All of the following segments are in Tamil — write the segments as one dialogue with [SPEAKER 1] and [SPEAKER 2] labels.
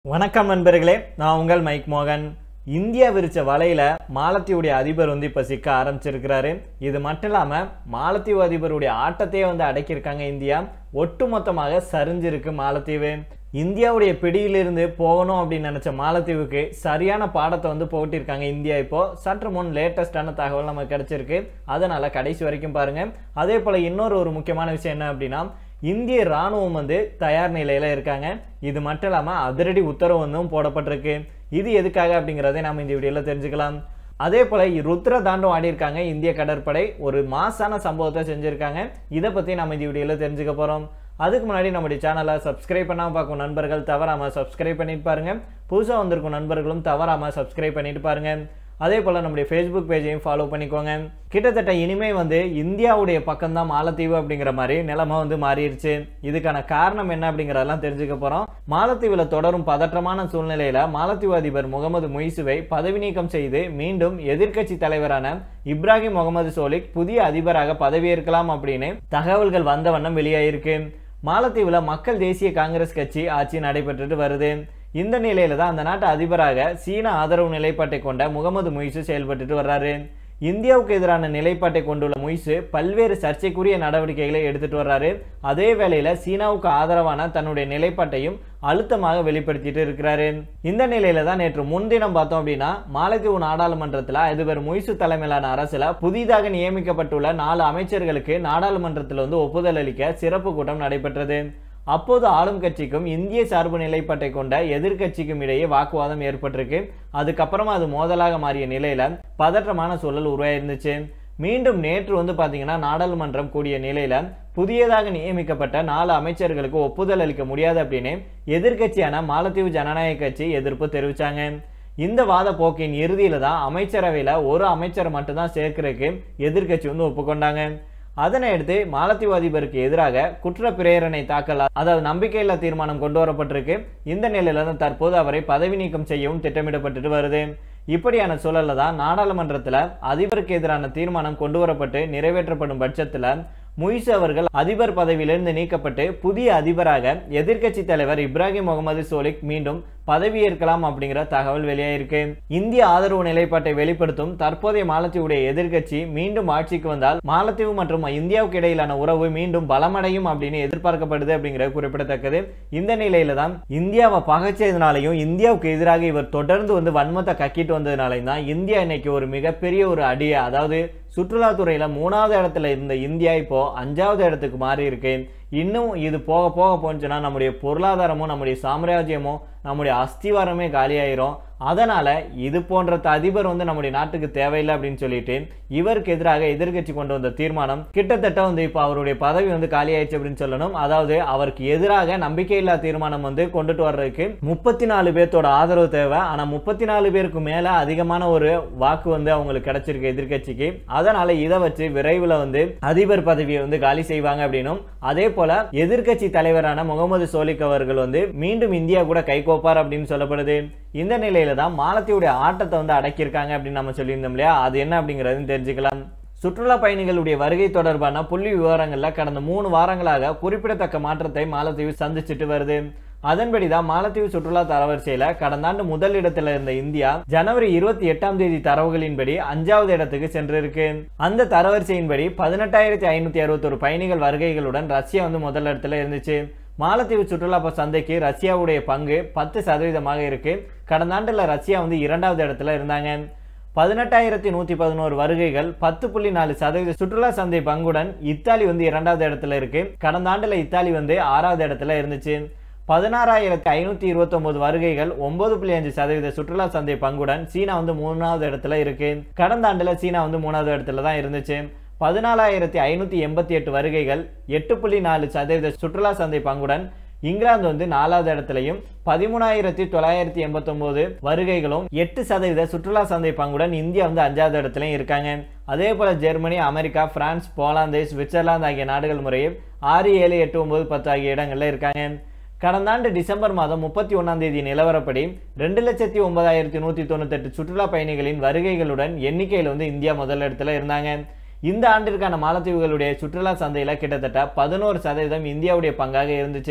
[SPEAKER 1] வணக்கம் நண்பர்களே நான் உங்கள் மைக் மோகன் இந்தியா விரிச்ச வலையில மாலத்தீவுடைய அதிபர் வந்து இப்ப சிக்க ஆரம்பிச்சிருக்கிறாரு இது மட்டும் இல்லாம மாலத்தீவு அதிபருடைய ஆட்டத்தையே வந்து அடக்கியிருக்காங்க இந்தியா ஒட்டுமொத்தமாக சரிஞ்சிருக்கு மாலத்தீவு இந்தியாவுடைய பிடியிலிருந்து போகணும் அப்படின்னு நினைச்ச மாலத்தீவுக்கு சரியான பாடத்தை வந்து போட்டிருக்காங்க இந்தியா இப்போ சற்று முன் லேட்டஸ்டான தகவல் நமக்கு கிடைச்சிருக்கு அதனால கடைசி வரைக்கும் பாருங்க அதே போல இன்னொரு ஒரு முக்கியமான விஷயம் என்ன அப்படின்னா இந்திய ராணுவம் வந்து தயார் நிலையில இருக்காங்க இது மட்டும் இல்லாம அதிரடி உத்தரவு வந்தும் போடப்பட்டிருக்கு இது எதுக்காக அப்படிங்கிறதை நாம இந்த வீடியோல தெரிஞ்சுக்கலாம் அதே போல ருத்ர தாண்டம் ஆடி இருக்காங்க இந்திய கடற்படை ஒரு மாசான சம்பவத்தை செஞ்சிருக்காங்க இதை பத்தி நம்ம இந்த வீடியோல தெரிஞ்சுக்க போறோம் அதுக்கு முன்னாடி நம்முடைய சேனலை சப்ஸ்கிரைப் பண்ணாம பார்க்கும் நண்பர்கள் தவறாம சப்ஸ்கிரைப் பண்ணிட்டு பாருங்க புதுசா வந்திருக்கும் நண்பர்களும் தவறாம சப்ஸ்கிரைப் பண்ணிட்டு பாருங்க அதே போல் நம்முடைய ஃபேஸ்புக் பேஜையும் ஃபாலோ பண்ணிக்கோங்க கிட்டத்தட்ட இனிமே வந்து இந்தியாவுடைய பக்கம்தான் மாலத்தீவு அப்படிங்கிற மாதிரி நிலைமை வந்து மாறிடுச்சு இதுக்கான காரணம் என்ன அப்படிங்கிறதெல்லாம் தெரிஞ்சுக்க போகிறோம் மாலத்தீவில் தொடரும் பதற்றமான சூழ்நிலையில் மாலத்தீவு அதிபர் முகமது முய்சுவை பதவி நீக்கம் செய்து மீண்டும் எதிர்க்கட்சி தலைவரான இப்ராஹிம் முகமது சோலிக் புதிய அதிபராக பதவியேற்கலாம் அப்படின்னு தகவல்கள் வந்த வண்ணம் வெளியாயிருக்கு மாலத்தீவில் மக்கள் தேசிய காங்கிரஸ் கட்சி ஆட்சி நடைபெற்றுட்டு வருது இந்த நிலையில தான் அந்த நாட்டு அதிபராக சீன ஆதரவு நிலைப்பாட்டை கொண்ட முகமது முய்சு செயல்பட்டுட்டு வர்றாரு இந்தியாவுக்கு எதிரான நிலைப்பாட்டை கொண்டுள்ள முய்சு பல்வேறு சர்ச்சைக்குரிய நடவடிக்கைகளை எடுத்துட்டு வர்றாரு அதே வேளையில சீனாவுக்கு ஆதரவான தன்னுடைய நிலைப்பாட்டையும் அழுத்தமாக வெளிப்படுத்திட்டு இருக்கிறாரு இந்த நிலையில தான் நேற்று முன்தினம் பார்த்தோம் அப்படின்னா மாலத்தீவு நாடாளுமன்றத்தில் அதிபர் முய்சு தலைமையிலான அரசுல புதிதாக நியமிக்கப்பட்டுள்ள நாலு அமைச்சர்களுக்கு நாடாளுமன்றத்தில் வந்து ஒப்புதல் அளிக்க சிறப்பு கூட்டம் நடைபெற்றது அப்போது ஆளும் கட்சிக்கும் இந்திய சார்பு நிலைப்பாட்டை கொண்ட எதிர்க்கட்சிக்கும் இடையே வாக்குவாதம் ஏற்பட்டிருக்கு அதுக்கப்புறமா அது மோதலாக மாறிய நிலையில பதற்றமான சூழல் உருவாயிருந்துச்சு மீண்டும் நேற்று வந்து பாத்தீங்கன்னா நாடாளுமன்றம் கூடிய நிலையில புதியதாக நியமிக்கப்பட்ட நாலு அமைச்சர்களுக்கு ஒப்புதல் அளிக்க முடியாது அப்படின்னு எதிர்க்கட்சியான மாலத்தீவு ஜனநாயக கட்சி எதிர்ப்பு தெரிவிச்சாங்க இந்த வாத போக்கின் இறுதியில தான் அமைச்சரவையில ஒரு அமைச்சரை மட்டும்தான் சேர்க்கிறதுக்கு எதிர்க்கட்சி வந்து ஒப்புக்கொண்டாங்க அதனை அடுத்து மாலத்தீவு அதிபருக்கு எதிராக குற்ற பிரேரணை தாக்கல் அதாவது நம்பிக்கையில்லா தீர்மானம் கொண்டு வரப்பட்டிருக்கு இந்த நிலையில தான் தற்போது அவரை பதவி நீக்கம் செய்யவும் திட்டமிடப்பட்டுட்டு வருது இப்படியான சூழல்ல தான் நாடாளுமன்றத்துல அதிபருக்கு எதிரான தீர்மானம் கொண்டு வரப்பட்டு நிறைவேற்றப்படும் பட்சத்துல முயிசு அவர்கள் அதிபர் பதவியிலிருந்து நீக்கப்பட்டு புதிய அதிபராக எதிர்க்கட்சி தலைவர் இப்ராஹிம் முகமது சோலிக் மீண்டும் பதவியேற்கலாம் அப்படிங்கிற தகவல் வெளியாயிருக்கு இந்திய ஆதரவு நிலைப்பாட்டை வெளிப்படுத்தும் தற்போதைய மாலத்தீவுடைய எதிர்க்கட்சி மீண்டும் ஆட்சிக்கு வந்தால் மாலத்தீவு மற்றும் இந்தியாவுக்கு இடையிலான உறவு மீண்டும் பலமடையும் அப்படின்னு எதிர்பார்க்கப்படுது அப்படிங்கிறது குறிப்பிடத்தக்கது இந்த நிலையில தான் இந்தியாவை பகைச்சதுனாலையும் இந்தியாவுக்கு எதிராக இவர் தொடர்ந்து வந்து வன்மத்தை கக்கிட்டு வந்ததுனாலையும் தான் இந்தியா இன்னைக்கு ஒரு மிகப்பெரிய ஒரு அடியை அதாவது சுற்றுலாத்துறையில மூணாவது இடத்துல இருந்த இந்தியா இப்போ அஞ்சாவது இடத்துக்கு மாறி இருக்கு இன்னும் இது போக போக போச்சுன்னா நம்முடைய பொருளாதாரமும் நம்முடைய சாம்ராஜ்யமும் நம்முடைய அஸ்திவாரமே காலியாயிரும் அதனால இது போன்ற அதிபர் வந்து நம்முடைய நாட்டுக்கு தேவையில்லை அப்படின்னு சொல்லிட்டு இவருக்கு எதிராக எதிர்கட்சி கொண்டு வந்த தீர்மானம் கிட்டத்தட்ட வந்து இப்போ அவருடைய பதவி வந்து காலியாயிடுச்சு அப்படின்னு சொல்லணும் அதாவது அவருக்கு எதிராக நம்பிக்கையில்லா தீர்மானம் வந்து கொண்டுட்டு வர்றதுக்கு முப்பத்தி நாலு பேர்த்தோட ஆதரவு தேவை ஆனா முப்பத்தி நாலு பேருக்கு மேல அதிகமான ஒரு வாக்கு வந்து அவங்களுக்கு கிடைச்சிருக்கு எதிர்கட்சிக்கு அதனால இதை வச்சு விரைவில் வந்து அதிபர் பதவியை வந்து காலி செய்வாங்க அப்படின்னும் அதே போல எதிர்கட்சி தலைவரான முகமது சோலிக் அவர்கள் வந்து மீண்டும் இந்தியா கூட கைகோப்பார் அப்படின்னு சொல்லப்படுது இந்த நிலையில தான் மாலத்தீவுடைய ஆட்டத்தை வந்து அடக்கியிருக்காங்க அப்படின்னு நம்ம சொல்லியிருந்தோம் இல்லையா அது என்ன அப்படிங்கறதுன்னு தெரிஞ்சுக்கலாம் சுற்றுலா பயணிகளுடைய வருகை தொடர்பான புள்ளி விவரங்கள்ல கடந்த மூணு வாரங்களாக குறிப்பிடத்தக்க மாற்றத்தை மாலத்தீவு சந்திச்சுட்டு வருது அதன்படி தான் மாலத்தீவு சுற்றுலா தரவரிசையில கடந்த ஆண்டு முதல் இடத்துல இருந்த இந்தியா ஜனவரி இருபத்தி எட்டாம் தேதி தரவுகளின்படி அஞ்சாவது இடத்துக்கு சென்றிருக்கு அந்த தரவரிசையின்படி பதினெட்டாயிரத்தி ஐநூத்தி அறுபத்தொரு பயணிகள் வருகைகளுடன் ரஷ்யா வந்து முதல் இடத்துல இருந்துச்சு மாலத்தீவு சுற்றுலா சந்தைக்கு ரஷ்யாவுடைய பங்கு பத்து சதவீதமாக இருக்கு கடந்த ஆண்டுல ரஷ்யா வந்து இரண்டாவது இடத்துல இருந்தாங்க பதினெட்டாயிரத்தி நூத்தி பதினோரு வருகைகள் பத்து புள்ளி நாலு சதவீத சுற்றுலா சந்தை பங்குடன் இத்தாலி வந்து இரண்டாவது இடத்துல இருக்கு கடந்த ஆண்டுல இத்தாலி வந்து ஆறாவது இடத்துல இருந்துச்சு பதினாறாயிரத்தி ஐநூத்தி இருபத்தி ஒன்பது வருகைகள் ஒன்பது புள்ளி அஞ்சு சதவீத சுற்றுலா சந்தை பங்குடன் சீனா வந்து மூணாவது இடத்துல இருக்கு கடந்த ஆண்டுல சீனா வந்து மூணாவது இடத்துல தான் இருந்துச்சு பதினாலாயிரத்தி ஐநூத்தி எண்பத்தி எட்டு வருகைகள் எட்டு புள்ளி நாலு சதவீத சுற்றுலா சந்தை பங்குடன் இங்கிலாந்து வந்து நாலாவது இடத்துலையும் பதிமூணாயிரத்தி தொள்ளாயிரத்தி எண்பத்தொன்பது வருகைகளும் எட்டு சதவீத சுற்றுலா சந்தை பங்குடன் இந்தியா வந்து அஞ்சாவது இடத்துலையும் இருக்காங்க அதே போல Germany America France Poland Switzerland ஆகிய நாடுகள் முறையில் ஆறு ஏழு எட்டு ஒன்பது பத்து ஆகிய இடங்கள்ல இருக்காங்க கடந்த ஆண்டு டிசம்பர் மாதம் முப்பத்தி ஒன்னாம் தேதி நிலவரப்படி ரெண்டு லட்சத்தி ஒன்பதாயிரத்தி நூத்தி தொண்ணூத்தெட்டு சுற்றுலா பயணிகளின் வருகைகளுடன் எண்ணிக்கையில் வந்து இந்தியா முதல் இடத்துல இருந்தாங்க இந்த ஆண்டிற்கான மாலத்தீவுகளுடைய சுற்றுலா சந்தையில கிட்டத்தட்ட பதினோரு சதவீதம் இந்தியாவுடைய பங்காக இருந்துச்சு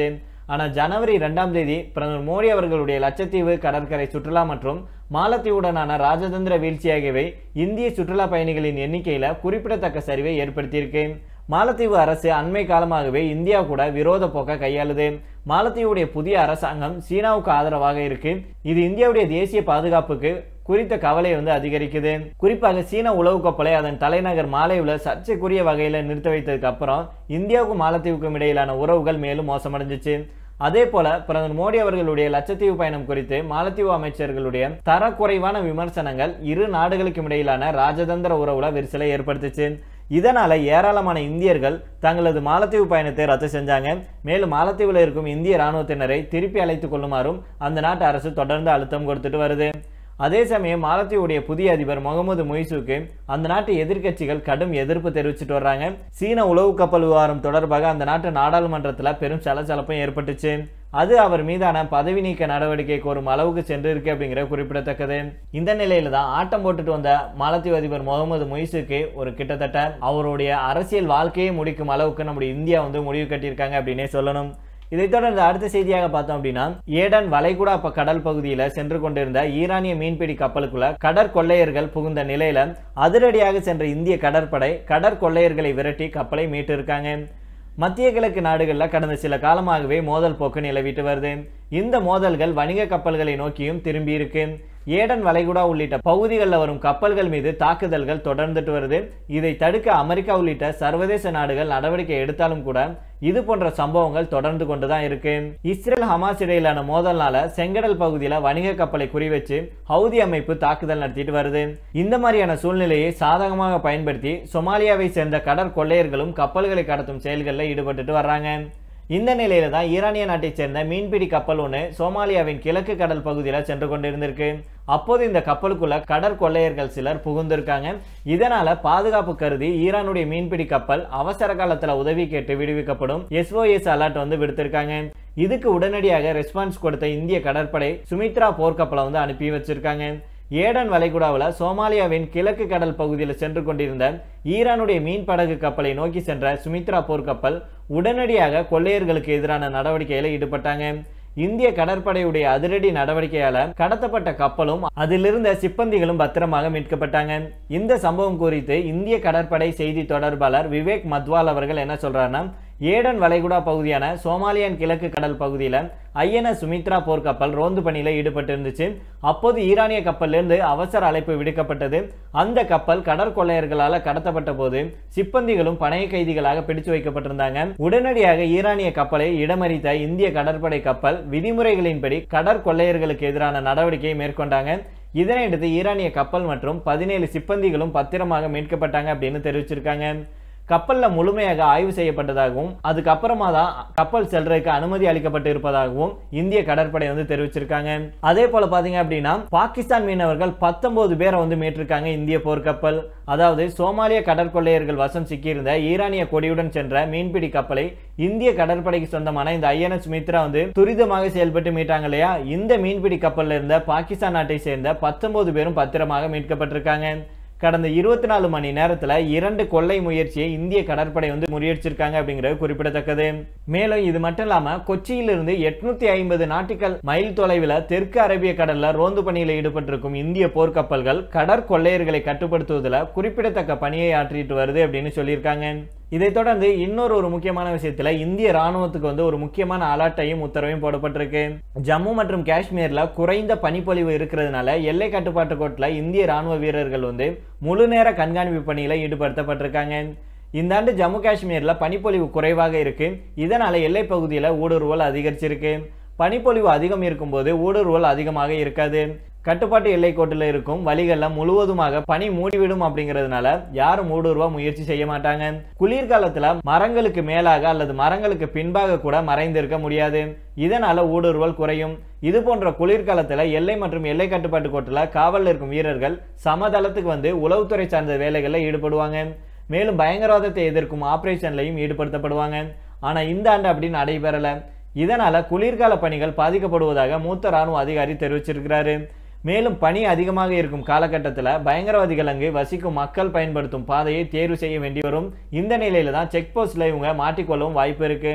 [SPEAKER 1] ஆனால் ஜனவரி ரெண்டாம் தேதி பிரதமர் மோடி அவர்களுடைய லட்சத்தீவு கடற்கரை சுற்றுலா மற்றும் மாலத்தீவுடனான ராஜதந்திர வீழ்ச்சி ஆகியவை இந்திய சுற்றுலா பயணிகளின் எண்ணிக்கையில குறிப்பிடத்தக்க சரிவை ஏற்படுத்தியிருக்கு மாலத்தீவு அரசு அண்மை காலமாகவே இந்தியா கூட விரோத போக்க கையாளுது மாலத்தீவுடைய புதிய அரசாங்கம் சீனாவுக்கு ஆதரவாக இருக்கு இது இந்தியாவுடைய தேசிய பாதுகாப்புக்கு குறித்த கவலை வந்து அதிகரிக்குது குறிப்பாக சீன உளவு கப்பலை அதன் தலைநகர் மாலைவில் சர்ச்சைக்குரிய வகையில் நிறுத்த வைத்ததுக்கு அப்புறம் இந்தியாவுக்கும் மாலத்தீவுக்கும் இடையிலான உறவுகள் மேலும் மோசமடைஞ்சிச்சு அதே போல பிரதமர் மோடி அவர்களுடைய லட்சத்தீவு பயணம் குறித்து மாலத்தீவு அமைச்சர்களுடைய தரக்குறைவான விமர்சனங்கள் இரு நாடுகளுக்கும் இடையிலான ராஜதந்திர உறவுல விரிசலை ஏற்படுத்துச்சு இதனால ஏராளமான இந்தியர்கள் தங்களது மாலத்தீவு பயணத்தை ரத்து செஞ்சாங்க மேலும் மாலத்தீவில் இருக்கும் இந்திய ராணுவத்தினரை திருப்பி அழைத்துக் கொள்ளுமாறும் அந்த நாட்டு அரசு தொடர்ந்து அழுத்தம் கொடுத்துட்டு வருது அதே சமயம் மாலத்தீவுடைய புதிய அதிபர் முகமது மொய்சுக்கு அந்த நாட்டு எதிர்க்கட்சிகள் கடும் எதிர்ப்பு தெரிவிச்சிட்டு வர்றாங்க சீன உளவு கப்பல் விவகாரம் தொடர்பாக அந்த நாட்டு நாடாளுமன்றத்தில் பெரும் சலசலப்பும் ஏற்பட்டுச்சு அது அவர் மீதான பதவி நீக்க நடவடிக்கை கோரும் அளவுக்கு சென்றிருக்கு அப்படிங்கிற குறிப்பிடத்தக்கது இந்த நிலையில தான் ஆட்டம் போட்டுட்டு வந்த மாலத்தீவு அதிபர் முகமது மொய்சுக்கு ஒரு கிட்டத்தட்ட அவருடைய அரசியல் வாழ்க்கையை முடிக்கும் அளவுக்கு நம்முடைய இந்தியா வந்து முடிவு கட்டியிருக்காங்க அப்படின்னே சொல்லணும் இதைத் தொடர்ந்து அடுத்த செய்தியாக பார்த்தோம் அப்படின்னா ஏடன் வளைகுடா ப- கடல் பகுதியில் சென்று கொண்டிருந்த ஈரானிய மீன்பிடி கப்பலுக்குள்ள கடற்கொள்ளையர்கள் புகுந்த நிலையில அதிரடியாக சென்ற இந்திய கடற்படை கடற்கொள்ளையர்களை விரட்டி கப்பலை மீட்டிருக்காங்க மத்திய கிழக்கு நாடுகளில் கடந்த சில காலமாகவே மோதல் போக்கு நிலவிட்டு வருது இந்த மோதல்கள் வணிக கப்பல்களை நோக்கியும் திரும்பி இருக்கு ஏடன் வளைகுடா உள்ளிட்ட பகுதிகளில் வரும் கப்பல்கள் மீது தாக்குதல்கள் தொடர்ந்துட்டு வருது இதை தடுக்க அமெரிக்கா உள்ளிட்ட சர்வதேச நாடுகள் நடவடிக்கை எடுத்தாலும் கூட இது போன்ற சம்பவங்கள் தொடர்ந்து கொண்டுதான் இருக்கு இஸ்ரேல் ஹமாஸ் இடையிலான மோதல்னால செங்கடல் பகுதியில வணிக கப்பலை குறிவச்சு ஹவுதி அமைப்பு தாக்குதல் நடத்திட்டு வருது இந்த மாதிரியான சூழ்நிலையை சாதகமாக பயன்படுத்தி சொமாலியாவை சேர்ந்த கடற்கொள்ளையர்களும் கப்பல்களை கடத்தும் செயல்களில் ஈடுபட்டுட்டு வர்றாங்க இந்த நிலையில தான் ஈரானிய நாட்டைச் சேர்ந்த மீன்பிடி கப்பல் ஒன்று சோமாலியாவின் கிழக்கு கடல் பகுதியில் சென்று கொண்டிருந்திருக்கு அப்போது இந்த கப்பலுக்குள்ள கடற்கொள்ளையர்கள் சிலர் புகுந்திருக்காங்க இதனால பாதுகாப்பு கருதி ஈரானுடைய மீன்பிடி கப்பல் அவசர காலத்துல உதவி கேட்டு விடுவிக்கப்படும் எஸ்ஓஎஸ் அலர்ட் வந்து விடுத்திருக்காங்க இதுக்கு உடனடியாக ரெஸ்பான்ஸ் கொடுத்த இந்திய கடற்படை சுமித்ரா போர்க்கப்பலை வந்து அனுப்பி வச்சிருக்காங்க ஏடன் வளைகுடாவில் சோமாலியாவின் கிழக்கு கடல் பகுதியில் சென்று கொண்டிருந்த ஈரானுடைய மீன் படகு கப்பலை நோக்கி சென்ற சுமித்ரா போர்க்கப்பல் உடனடியாக கொள்ளையர்களுக்கு எதிரான நடவடிக்கையில் ஈடுபட்டாங்க இந்திய கடற்படையுடைய அதிரடி நடவடிக்கையால கடத்தப்பட்ட கப்பலும் அதிலிருந்த சிப்பந்திகளும் பத்திரமாக மீட்கப்பட்டாங்க இந்த சம்பவம் குறித்து இந்திய கடற்படை செய்தி தொடர்பாளர் விவேக் மத்வால் அவர்கள் என்ன சொல்றாருன்னா ஏடன் வளைகுடா பகுதியான சோமாலியன் கிழக்கு கடல் பகுதியில் ஐஎன்எஸ் சுமித்ரா போர்க்கப்பல் ரோந்து பணியில் ஈடுபட்டு இருந்துச்சு அப்போது ஈரானிய கப்பலிலிருந்து அவசர அழைப்பு விடுக்கப்பட்டது அந்த கப்பல் கடற்கொள்ளையர்களால் கடத்தப்பட்ட போது சிப்பந்திகளும் பணைய கைதிகளாக பிடிச்சு வைக்கப்பட்டிருந்தாங்க உடனடியாக ஈரானிய கப்பலை இடமறித்த இந்திய கடற்படை கப்பல் விதிமுறைகளின்படி கடற்கொள்ளையர்களுக்கு எதிரான நடவடிக்கையை மேற்கொண்டாங்க இதனையடுத்து ஈரானிய கப்பல் மற்றும் பதினேழு சிப்பந்திகளும் பத்திரமாக மீட்கப்பட்டாங்க அப்படின்னு தெரிவிச்சிருக்காங்க கப்பல்ல முழுமையாக ஆய்வு செய்யப்பட்டதாகவும் அதுக்கப்புறமா தான் கப்பல் செல்றதுக்கு அனுமதி அளிக்கப்பட்டு இருப்பதாகவும் இந்திய கடற்படை வந்து தெரிவிச்சிருக்காங்க அதே போல பாத்தீங்க அப்படின்னா பாகிஸ்தான் மீனவர்கள் பத்தொன்பது பேரை வந்து மீட்டிருக்காங்க இந்திய போர்க்கப்பல் அதாவது சோமாலிய கடற்கொள்ளையர்கள் வசம் சிக்கியிருந்த ஈரானிய கொடியுடன் சென்ற மீன்பிடி கப்பலை இந்திய கடற்படைக்கு சொந்தமான இந்த ஐஎன்எஸ் மித்ரா வந்து துரிதமாக செயல்பட்டு மீட்டாங்க இல்லையா இந்த மீன்பிடி கப்பல்ல இருந்த பாகிஸ்தான் நாட்டை சேர்ந்த பத்தொன்பது பேரும் பத்திரமாக மீட்கப்பட்டிருக்காங்க கடந்த இருபத்தி நாலு மணி நேரத்துல இரண்டு கொள்ளை முயற்சியை இந்திய கடற்படை வந்து முறியடிச்சிருக்காங்க அப்படிங்கிறது குறிப்பிடத்தக்கது மேலும் இது மட்டும் இல்லாம கொச்சியிலிருந்து எட்நூத்தி ஐம்பது நாட்டிக்கல் மைல் தொலைவில் தெற்கு அரேபிய கடல்ல ரோந்து பணியில் ஈடுபட்டிருக்கும் இந்திய போர்க்கப்பல்கள் கடற்கொள்ளையர்களை கட்டுப்படுத்துவதில் குறிப்பிடத்தக்க பணியை ஆற்றிட்டு வருது அப்படின்னு சொல்லியிருக்காங்க இதைத் தொடர்ந்து இன்னொரு ஒரு முக்கியமான விஷயத்துல இந்திய ராணுவத்துக்கு வந்து ஒரு முக்கியமான அலர்ட்டையும் உத்தரவையும் போடப்பட்டிருக்கு ஜம்மு மற்றும் காஷ்மீர்ல குறைந்த பனிப்பொழிவு இருக்கிறதுனால எல்லை கட்டுப்பாட்டு கோட்டில் இந்திய ராணுவ வீரர்கள் வந்து முழு நேர கண்காணிப்பு பணியில ஈடுபடுத்தப்பட்டிருக்காங்க இந்த ஆண்டு ஜம்மு காஷ்மீர்ல பனிப்பொழிவு குறைவாக இருக்கு இதனால எல்லை பகுதியில் ஊடுருவல் அதிகரிச்சிருக்கு பனிப்பொழிவு அதிகம் இருக்கும்போது ஊடுருவல் அதிகமாக இருக்காது கட்டுப்பாட்டு எல்லைக்கோட்டில் இருக்கும் வழிகளில் முழுவதுமாக பனி மூடிவிடும் அப்படிங்கிறதுனால யாரும் ஊடுருவ முயற்சி செய்ய மாட்டாங்க குளிர்காலத்தில் மரங்களுக்கு மேலாக அல்லது மரங்களுக்கு பின்பாக கூட மறைந்திருக்க முடியாது இதனால ஊடுருவல் குறையும் இது போன்ற குளிர்காலத்தில் எல்லை மற்றும் எல்லை கட்டுப்பாட்டு கோட்டில் காவலில் இருக்கும் வீரர்கள் சமதளத்துக்கு வந்து உளவுத்துறை சார்ந்த வேலைகளில் ஈடுபடுவாங்க மேலும் பயங்கரவாதத்தை எதிர்க்கும் ஆபரேஷன்லையும் ஈடுபடுத்தப்படுவாங்க ஆனா இந்த ஆண்டு அப்படி நடைபெறல இதனால குளிர்கால பணிகள் பாதிக்கப்படுவதாக மூத்த ராணுவ அதிகாரி தெரிவிச்சிருக்கிறாரு மேலும் பனி அதிகமாக இருக்கும் காலகட்டத்தில் பயங்கரவாதிகள் அங்கு வசிக்கும் மக்கள் பயன்படுத்தும் பாதையை தேர்வு செய்ய வேண்டி வரும் இந்த நிலையில தான் செக் போஸ்ட்ல இவங்க மாட்டிக்கொள்ளவும் வாய்ப்பு இருக்கு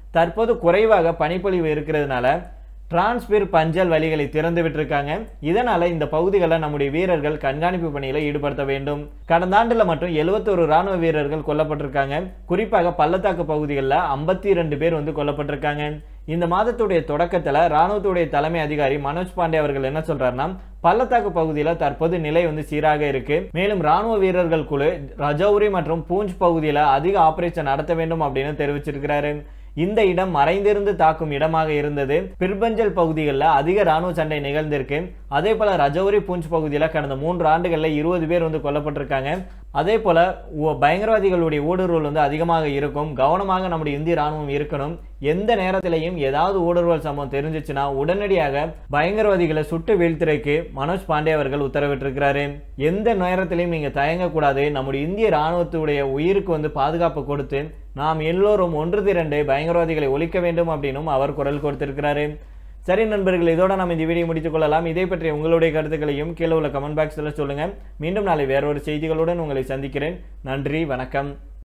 [SPEAKER 1] தற்போது குறைவாக பனிப்பொழிவு இருக்கிறதுனால டிரான்ஸ்பிர் பஞ்சல் வழிகளை திறந்து விட்டிருக்காங்க இதனால இந்த பகுதிகளில் நம்முடைய வீரர்கள் கண்காணிப்பு பணியில் ஈடுபடுத்த வேண்டும் கடந்த ஆண்டுல மட்டும் எழுபத்தொரு ராணுவ வீரர்கள் கொல்லப்பட்டிருக்காங்க குறிப்பாக பள்ளத்தாக்கு பகுதிகளில் ஐம்பத்தி ரெண்டு பேர் வந்து கொல்லப்பட்டிருக்காங்க இந்த மாதத்துடைய தொடக்கத்துல ராணுவத்துடைய தலைமை அதிகாரி மனோஜ் பாண்டே அவர்கள் என்ன சொல்றாருன்னா பள்ளத்தாக்கு பகுதியில தற்போது நிலை வந்து சீராக இருக்கு மேலும் ராணுவ வீரர்கள் குழு ரஜௌரி மற்றும் பூஞ்ச் பகுதியில அதிக ஆபரேஷன் நடத்த வேண்டும் அப்படின்னு தெரிவிச்சிருக்கிறாரு இந்த இடம் மறைந்திருந்து தாக்கும் இடமாக இருந்தது பிர்பஞ்சல் பகுதிகளில் அதிக ராணுவ சண்டை நிகழ்ந்திருக்கு அதே போல ரஜௌரி பூஞ்ச் பகுதியில் கடந்த மூன்று ஆண்டுகளில் இருபது பேர் வந்து கொல்லப்பட்டிருக்காங்க அதே போல ஊ- பயங்கரவாதிகளுடைய ஊடுருவல் வந்து அதிகமாக இருக்கும் கவனமாக நம்முடைய இந்திய ராணுவம் இருக்கணும் எந்த நேரத்திலையும் ஏதாவது ஊடுருவல் சம்பவம் தெரிஞ்சிச்சுன்னா உடனடியாக பயங்கரவாதிகளை சுட்டு வீழ்த்துறதுக்கு மனோஜ் பாண்டே அவர்கள் உத்தரவிட்டிருக்கிறாரு எந்த நேரத்திலையும் நீங்க தயங்கக்கூடாது நம்முடைய இந்திய ராணுவத்துடைய உயிருக்கு வந்து பாதுகாப்பு கொடுத்து நாம் எல்லோரும் ஒன்று திரண்டு பயங்கரவாதிகளை ஒழிக்க வேண்டும் அப்படின்னும் அவர் குரல் கொடுத்திருக்கிறாரு சரி நண்பர்கள் இதோட நம்ம இந்த வீடியோ முடித்துக் கொள்ளலாம் இதை பற்றி உங்களுடைய கருத்துக்களையும் கீழே உள்ள கமெண்ட் பாக்ஸில் சொல்லுங்க மீண்டும் நாளை வேறொரு செய்திகளுடன் உங்களை சந்திக்கிறேன் நன்றி வணக்கம்